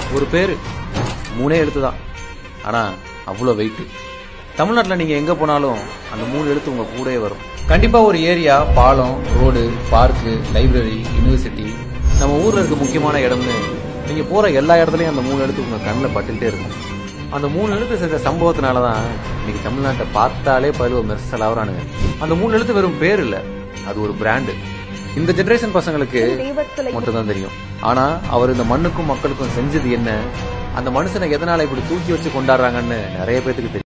ஒரு பேரு மூணே எழுத்து தான் ஆனா அவ்வளோ வெயிட் தமிழ்நாட்டில் நீங்க எங்க போனாலும் அந்த மூணு எழுத்து உங்க கூடயே வரும் கண்டிப்பா ஒரு ஏரியா பாலம் ரோடு பார்க்கு லைப்ரரி யூனிவர்சிட்டி நம்ம ஊர்ல இருக்க முக்கியமான இடம்னு நீங்க போற எல்லா இடத்துலயும் அந்த மூணு எழுத்து உங்க கண்ணில் பட்டுக்கிட்டே இருக்கும் அந்த மூணு எழுத்து செஞ்ச சம்பவத்தினால தான் இன்னைக்கு தமிழ்நாட்டை பார்த்தாலே பருவ மெர்சல் ஆகுறானுங்க அந்த மூணு எழுத்து வெறும் பேர் இல்ல அது ஒரு பிராண்டு இந்த ஜெனரேஷன் பசங்களுக்கு மட்டும் தான் தெரியும் ஆனா அவர் இந்த மண்ணுக்கும் மக்களுக்கும் செஞ்சது என்ன அந்த மனுஷனை எதனால இப்படி தூக்கி வச்சு கொண்டாடுறாங்கன்னு நிறைய பேத்துக்கு தெரியும்